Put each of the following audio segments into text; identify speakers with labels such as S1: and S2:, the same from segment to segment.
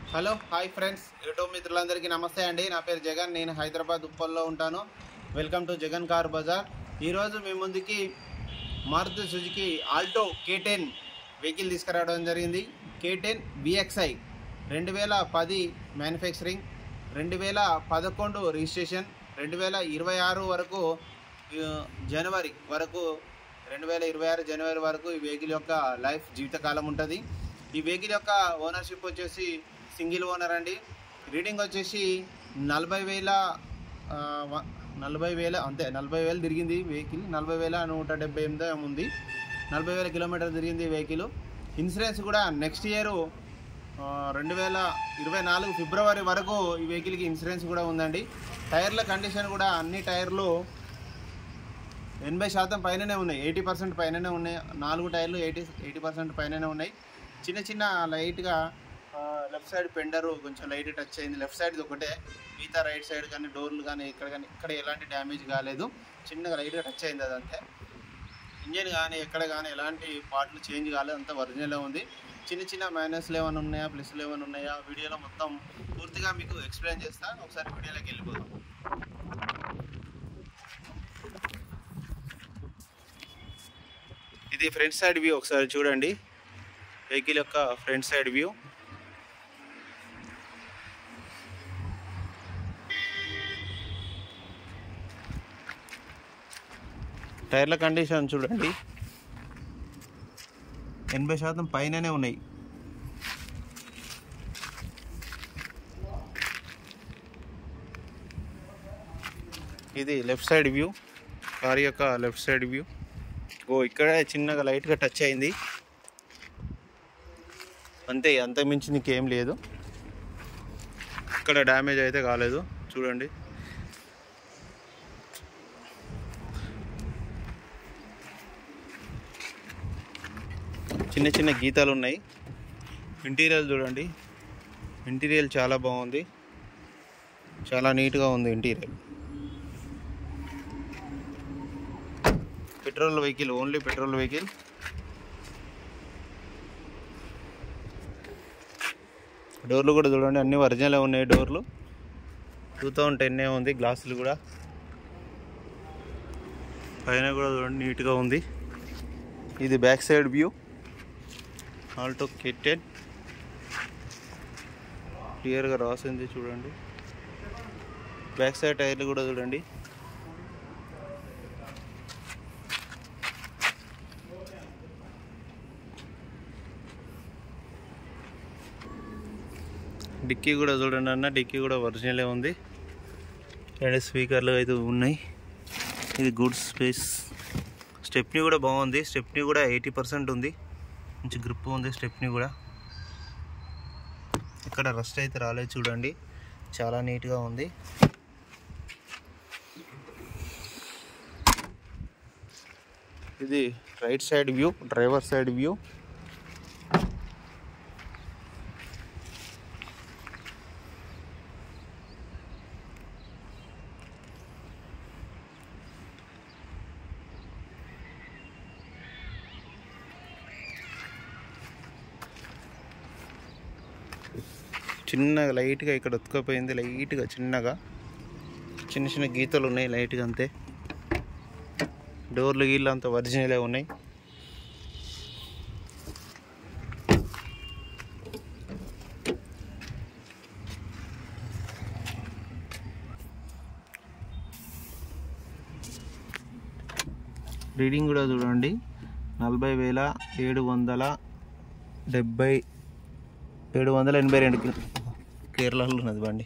S1: hello hi friends YouTube మిత్రులందరికీ నమస్తే అండి నా పేరు జగన్ నేను హైదరాబాద్ ఉప్పల్లో ఉంటాను welcome to Jagan car Bazaar ఈరోజు మీ ముందుకి Maruti Suzuki Alto K ten vehicle తీసుకురావడం జరిగింది కే టెన్ బిఎక్స్ఐ రెండు వేల పది మ్యానుఫ్యాక్చరింగ్ రెండు వేల పదకొండు రిజిస్ట్రేషన్ రెండు వేల ఇరవై ఆరు వరకు ఆ, జనవరి వరకు రెండు వేల ఇరవై ఆరు జనవరి వరకు ఈ వెహికల్ యొక్క లైఫ్ జీవితకాలం ఉంటుంది ఈ వెహికల్ యొక్క ఓనర్షిప్ వచ్చేసి సింగిల్ ఓనర్ అండి రీడింగ్ వచ్చేసి నలభై వేల ఆ, వ- నలభై వేల అంతే నలభై వేలు తిరిగింది వెహికల్ నలభై వేల నూట డెబ్బై ఎనిమిది ఏమో ఉంది నలభై వేల కిలోమీటర్ తిరిగింది ఈ వెహికల్ ఇన్సూరెన్స్ కూడా నెక్స్ట్ ఇయర్ రెండు వేల ఇరవై నాలుగు ఫిబ్రవరి వరకు ఈ వెహికల్కి ఇన్సూరెన్స్ కూడా ఉందండి టైర్ల కండిషన్ కూడా అన్ని టైర్లు ఎనభై శాతం పైననే ఉన్నాయి ఎయిటీ పర్సెంట్ పైననే ఉన్నాయి నాలుగు టైర్లు ఎయిటీ ఎయిటీ పర్సెంట్ పైననే ఉన్నాయి చిన్న చిన్న లైట్గా లెఫ్ట్ సైడ్ పెండరు కొంచెం లైట్ టచ్ అయింది లెఫ్ట్ సైడ్ ఒకటే మిగతా రైట్ సైడ్ కానీ డోర్లు కానీ ఇక్కడ కానీ ఇక్కడ ఎలాంటి డ్యామేజ్ కాలేదు చిన్నగా లైట్గా టచ్ అయింది అదంతే ఇంజన్ కానీ ఎక్కడ కానీ ఎలాంటి పార్ట్లు చేంజ్ కాలేదు అంతా ఒరిజినలే ఉంది చిన్న చిన్న మైనస్లు ఏమైనా ఉన్నాయా ప్లస్లు ఏమైనా ఉన్నాయా వీడియోలో మొత్తం పూర్తిగా మీకు ఎక్స్ప్లెయిన్ చేస్తాను ఒకసారి వీడియోలోకి వెళ్ళిపోదాం ఇది ఫ్రంట్ సైడ్ వ్యూ ఒకసారి చూడండి వెహికల్ యొక్క ఫ్రంట్ సైడ్ వ్యూ టైర్ల కండిషన్ చూడండి ఎనభై శాతం పైననే ఉన్నాయి ఇది లెఫ్ట్ సైడ్ వ్యూ కార్ యొక్క లెఫ్ట్ సైడ్ వ్యూ ఓ ఇక్కడ చిన్నగా లైట్గా టచ్ అయింది అంతే అంత మించి నీకేం లేదు ఇక్కడ డ్యామేజ్ అయితే కాలేదు చూడండి చిన్న చిన్న గీతాలు ఉన్నాయి ఇంటీరియర్ చూడండి ఇంటీరియర్ చాలా బాగుంది చాలా నీట్గా ఉంది interior petrol vehicle only petrol vehicle డోర్లు కూడా చూడండి అన్ని ఒరిజినల్ ఉన్నాయి డోర్లు టూ థౌజండ్ టెన్ ఉంది గ్లాసులు కూడా పైన కూడా చూడండి నీట్గా ఉంది ఇది back side view Alto kitted క్లియర్గా రాసింది చూడండి బ్యాక్ సైడ్ టైర్లు కూడా చూడండి డిక్కీ కూడా చూడండి అన్న డిక్కీ కూడా ఒరిజినలే ఉంది రెండు స్పీకర్లు అయితే ఉన్నాయి ఇది గుడ్ స్పేస్ స్టెప్నీ కూడా బాగుంది స్టెప్నీ కూడా ఎయిటీ పర్సెంట్ ఉంది మంచి గ్రిప్ ఉంది స్టెప్నీ కూడా ఇక్కడ రస్ట్ అయితే రాలేదు చూడండి చాలా నీట్గా ఉంది ఇది right side view driver side view చిన్నగా లైట్గా ఇక్కడ ఉతుకపోయింది లైట్గా చిన్నగా చిన్న చిన్న గీతలు ఉన్నాయి లైట్గా అంతే డోర్లు గీళ్ళు అంత ఒరిజినలే ఉన్నాయి రీడింగ్ కూడా చూడండి నలభై వేల ఏడు వందల డెబ్బై ఏడు వందల ఎనభై రెండు కిలో కేరళలో ఉన్నది బండి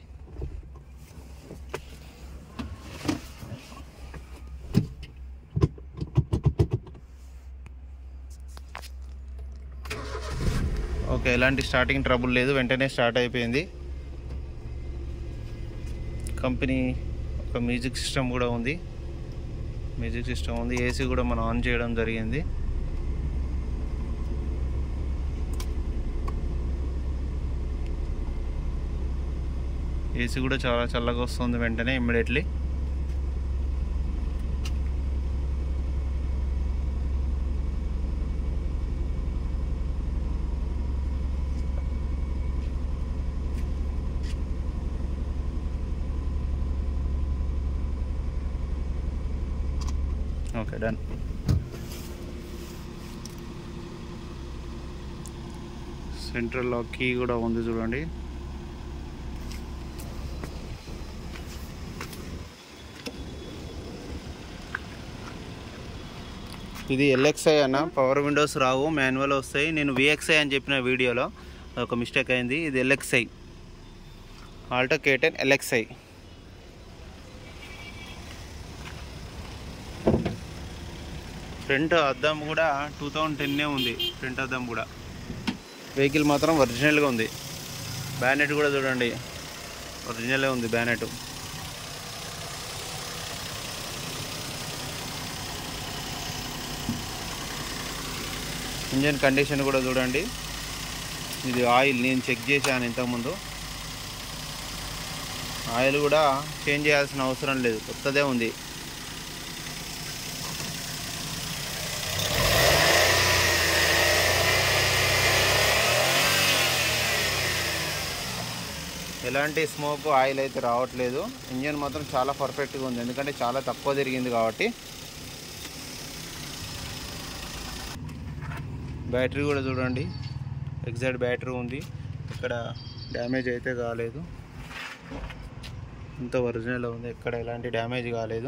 S1: ఓకే ఎలాంటి స్టార్టింగ్ ట్రబుల్ లేదు వెంటనే స్టార్ట్ అయిపోయింది కంపెనీ ఒక మ్యూజిక్ సిస్టమ్ కూడా ఉంది మ్యూజిక్ సిస్టమ్ ఉంది ఏసీ కూడా మనం ఆన్ చేయడం జరిగింది ఏసీ కూడా చాలా చల్లగా వస్తుంది వెంటనే immediately okay done central lock key కూడా ఉంది చూడండి ఇది ఎల్ఎక్స్ఐ అన్న పవర్ విండోస్ రావు మాన్యువల్ వస్తాయి నేను విఎక్స్ఐ అని చెప్పిన వీడియోలో ఒక మిస్టేక్ అయింది ఇది LXI Alto K ten LXI front అద్దం కూడా టూ థౌజండ్ టెన్నే ఉంది ఫ్రంట్ అద్దం కూడా వెహికల్ మాత్రం ఒరిజినల్గా ఉంది బ్యానెట్ కూడా చూడండి ఒరిజినలే ఉంది బ్యానెట్ ఇంజన్ కండిషన్ కూడా చూడండి ఇది ఆయిల్ నేను చెక్ చేశాను ఇంతకుముందు ఆయిల్ కూడా చేంజ్ చేయాల్సిన అవసరం లేదు కొత్తదే ఉంది ఎలాంటి స్మోక్ ఆయిల్ అయితే రావట్లేదు ఇంజన్ మాత్రం చాలా పర్ఫెక్ట్గా ఉంది ఎందుకంటే చాలా తక్కువ తిరిగింది కాబట్టి బ్యాటరీ కూడా చూడండి ఎగ్జాక్ట్ బ్యాటరీ ఉంది ఇక్కడ డ్యామేజ్ అయితే కాలేదు ఇంత ఒరిజినల్ ఉంది ఎక్కడ ఎలాంటి డ్యామేజ్ కాలేదు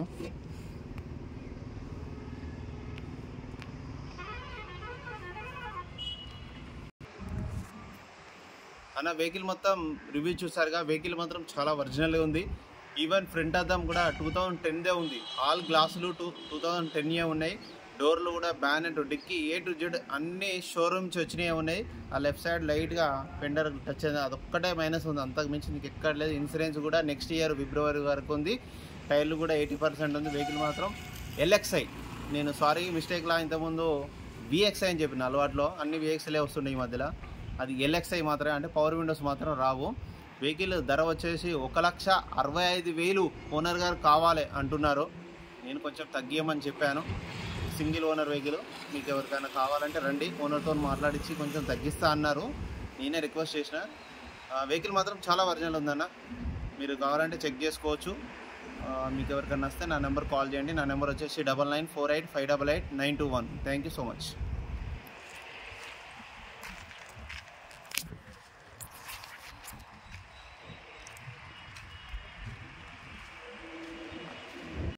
S1: అన్న వెహికల్ మొత్తం రివ్యూ చూసారుగా వెహికల్ మాత్రం చాలా ఒరిజినల్గా ఉంది ఈవెన్ ఫ్రంట్ అద్దం కూడా టూ థౌజండ్ టెన్దే ఉంది ఆల్ గ్లాసులు టూ టూ థౌజండ్ టెన్యే ఉన్నాయి డోర్లు కూడా bonnet dickey A to Z అన్ని షోరూమ్స్ వచ్చినాయి ఉన్నాయి ఆ లెఫ్ట్ సైడ్ లైట్గా ఫెండర్ టచ్ అయింది అదొక్కటే మైనస్ ఉంది అంతకు మించి నీకు ఎక్కడ లేదు ఇన్సూరెన్స్ కూడా నెక్స్ట్ ఇయర్ ఫిబ్రవరి వరకు ఉంది టైర్లు కూడా ఎయిటీ పర్సెంట్ ఉంది వెహికల్ మాత్రం ఎల్ఎక్స్ఐ నేను సారీ మిస్టేక్లా ఇంతకుముందు విఎక్స్ఐ అని చెప్పిన అలవాట్లో అన్ని విఎక్స్ఐలే వస్తున్నాయి ఈ మధ్యలో అది ఎల్ఎక్స్ఐ మాత్రమే అంటే పవర్ విండోస్ మాత్రం రావు వెహికల్ ధర వచ్చేసి ఒక లక్ష అరవై ఐదు వేలు ఓనర్ గారు కావాలి అంటున్నారు నేను కొంచెం తగ్గియమని చెప్పాను సింగిల్ ఓనర్ వెహికల్ మీకు ఎవరికైనా కావాలంటే రండి ఓనర్తో మాట్లాడించి కొంచెం తగ్గిస్తా అన్నారు నేనే రిక్వెస్ట్ చేసిన వెహికల్ మాత్రం చాలా ఒరిజినల్ ఉందన్న మీరు కావాలంటే చెక్ చేసుకోవచ్చు ఆ, మీకు ఎవరికైనా వస్తే నా నెంబర్ కాల్ చేయండి నా నెంబర్ వచ్చేసి double nine four eight five double eight nine two one thank you so much